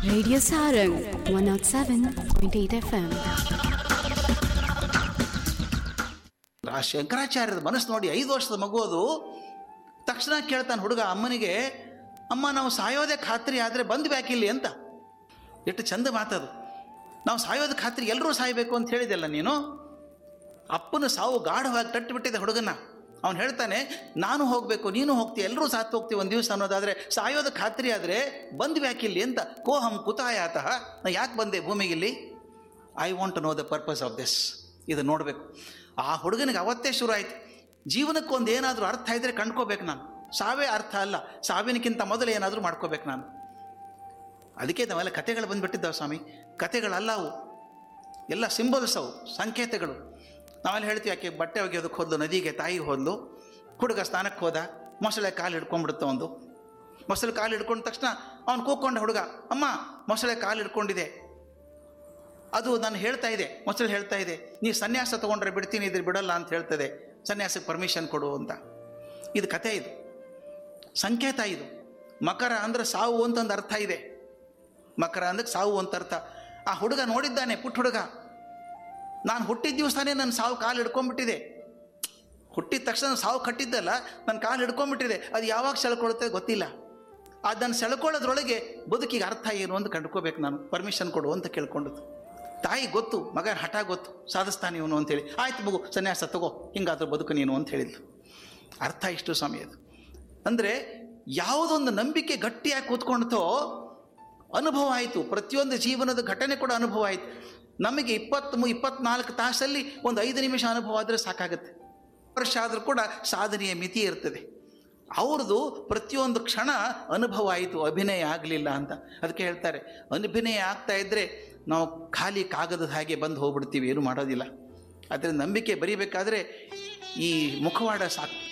Radio Sarang 107.8 FM. ಆ ಶಂಕರಾಚಾರ್ಯರ ಮನಸ್ಸು ನೋಡಿ ಐದು ವರ್ಷದ ಮಗು ಅದು ತಕ್ಷಣ ಕೇಳ್ತಾನೆ ಹುಡುಗ ಅಮ್ಮನಿಗೆ ಅಮ್ಮ ನಾವು ಸಾಯೋದೇ ಖಾತ್ರಿ ಆದರೆ ಬಂದು ಬ್ಯಾಕಿಲ್ಲಿ ಅಂತ ಎಷ್ಟು ಚಂದ ಮಾತದು ನಾವು ಸಾಯೋದ ಖಾತ್ರಿ ಎಲ್ಲರೂ ಸಾಯಬೇಕು ಅಂತ ಹೇಳಿದೆಲ್ಲ ನೀನು ಅಪ್ಪನ ಸಾವು ಗಾಢವಾಗಿ ತಟ್ಟು ಬಿಟ್ಟಿದೆ ಹುಡುಗನ ಅವನು ಹೇಳ್ತಾನೆ ನಾನು ಹೋಗಬೇಕು ನೀನು ಹೋಗ್ತೀಯ ಎಲ್ಲರೂ ಸಾತ್ ಹೋಗ್ತೀವಿ ಒಂದು ದಿವಸ ಅನ್ನೋದಾದರೆ ಸಾಯೋದ ಖಾತ್ರಿ ಆದರೆ ಬಂದು ಬ್ಯಾಕಿಲ್ಲಿ ಅಂತ ಕೋಹಂ ಕುತಾಯಾತಃ ನಾ ಯಾಕೆ ಬಂದೆ ಭೂಮಿಗಿಲ್ಲಿ I want to know the purpose of this ಇದು ನೋಡಬೇಕು ಆ ಹುಡುಗನಿಗೆ ಅವತ್ತೇ ಶುರು ಆಯಿತು ಜೀವನಕ್ಕೆ ಒಂದು ಏನಾದರೂ ಅರ್ಥ ಇದ್ದರೆ ಕಂಡ್ಕೋಬೇಕು ನಾನು ಸಾವೇ ಅರ್ಥ ಅಲ್ಲ ಸಾವಿನಕ್ಕಿಂತ ಮೊದಲು ಏನಾದರೂ ಮಾಡ್ಕೋಬೇಕು ನಾನು ಅದಕ್ಕೆ ನಾವೆಲ್ಲ ಕತೆಗಳು ಬಂದುಬಿಟ್ಟಿದ್ದಾವೆ ಸ್ವಾಮಿ ಕತೆಗಳಲ್ಲ ಅವು ಎಲ್ಲ ಸಿಂಬಲ್ಸ್ ಅವು ಸಂಕೇತಗಳು ನಾವೆಲ್ಲ ಹೇಳ್ತೀವಿ ಯಾಕೆ ಬಟ್ಟೆ ಒಗೆಯೋದಕ್ಕೆ ಹೋದ್ಲು ನದಿಗೆ ತಾಯಿ ಹೋದ್ಲು ಹುಡುಗ ಸ್ನಾನಕ್ಕೆ ಹೋದ ಮೊಸಳೆ ಕಾಲು ಹಿಡ್ಕೊಂಡ್ಬಿಡುತ್ತೆ ಒಂದು ಮೊಸಳೆ ಕಾಲು ಹಿಡ್ಕೊಂಡ ತಕ್ಷಣ ಅವನು ಕೂತ್ಕೊಂಡ ಹುಡುಗ ಅಮ್ಮ ಮೊಸಳೆ ಕಾಲು ಹಿಡ್ಕೊಂಡಿದೆ ಅದು ನಾನು ಹೇಳ್ತಾ ಇದೆ ಮೊಸಳೆ ಹೇಳ್ತಾ ಇದೆ ನೀ ಸನ್ಯಾಸ ತೊಗೊಂಡ್ರೆ ಬಿಡ್ತೀನಿ ಇದ್ರೆ ಬಿಡಲ್ಲ ಅಂತ ಹೇಳ್ತದೆ ಸನ್ಯಾಸಕ್ಕೆ ಪರ್ಮಿಷನ್ ಕೊಡು ಅಂತ ಇದು ಕತೆ ಇದು ಸಂಕೇತ ಇದು ಮಕರ ಅಂದ್ರೆ ಸಾವು ಅಂತ ಒಂದು ಅರ್ಥ ಇದೆ ಮಕರ ಅಂದ್ರೆ ಸಾವು ಅಂತ ಅರ್ಥ ಆ ಹುಡುಗ ನೋಡಿದ್ದಾನೆ ಪುಟ್ಟ ಹುಡುಗ ನಾನು ಹುಟ್ಟಿದ ದಿವಸನೇ ನನ್ನ ಸಾವು ಕಾಲು ಹಿಡ್ಕೊಂಡ್ಬಿಟ್ಟಿದೆ ಹುಟ್ಟಿದ ತಕ್ಷಣ ಸಾವು ಕಟ್ಟಿದ್ದಲ್ಲ ನನ್ನ ಕಾಲು ಹಿಡ್ಕೊಂಡ್ಬಿಟ್ಟಿದೆ ಅದು ಯಾವಾಗ ಸೆಳ್ಕೊಳುತ್ತೆ ಗೊತ್ತಿಲ್ಲ ಅದನ್ನು ಸೆಳ್ಕೊಳ್ಳೋದ್ರೊಳಗೆ ಬದುಕಿಗೆ ಅರ್ಥ ಏನು ಅಂತ ಕಂಡ್ಕೋಬೇಕು ನಾನು ಪರ್ಮಿಷನ್ ಕೊಡು ಅಂತ ಕೇಳ್ಕೊಂಡದ್ದು ತಾಯಿ ಗೊತ್ತು ಮಗ ಹಠ ಗೊತ್ತು ಸಾಧಿಸ್ತಾನೆ ಇವನು ಅಂತೇಳಿ ಆಯ್ತು ಮಗು ಸನ್ಯಾಸ ತಗೋ ಹಿಂಗಾದ್ರೂ ಬದುಕು ನೀನು ಅಂತ ಹೇಳಿದ್ಲು ಅರ್ಥ ಇಷ್ಟು ಸಮಯ ಅದು ಅಂದರೆ ಯಾವುದೊಂದು ನಂಬಿಕೆ ಗಟ್ಟಿಯಾಗಿ ಕೂತ್ಕೊಂಡ್ತೋ ಅನುಭವ ಆಯಿತು ಪ್ರತಿಯೊಂದು ಜೀವನದ ಘಟನೆ ಕೂಡ ಅನುಭವ ಆಯಿತು ನಮಗೆ ಇಪ್ಪತ್ತು ಇಪ್ಪತ್ನಾಲ್ಕು ತಾಸಲ್ಲಿ ಒಂದು ಐದು ನಿಮಿಷ ಅನುಭವ ಆದರೆ ಸಾಕಾಗುತ್ತೆ ವರ್ಷ ಆದರೂ ಕೂಡ ಸಾಧನೆಯ ಮಿತಿ ಇರ್ತದೆ ಅವ್ರದ್ದು ಪ್ರತಿಯೊಂದು ಕ್ಷಣ ಅನುಭವ ಆಯಿತು ಅಭಿನಯ ಆಗಲಿಲ್ಲ ಅಂತ ಅದಕ್ಕೆ ಹೇಳ್ತಾರೆ ಅಭಿನಯ ಆಗ್ತಾ ಇದ್ದರೆ ನಾವು ಖಾಲಿ ಕಾಗದದ ಹಾಗೆ ಬಂದು ಹೋಗ್ಬಿಡ್ತೀವಿ ಏನು ಮಾಡೋದಿಲ್ಲ ಆದರೆ ನಂಬಿಕೆ ಬರೀಬೇಕಾದ್ರೆ ಈ ಮುಖವಾಡ ಸಾಕು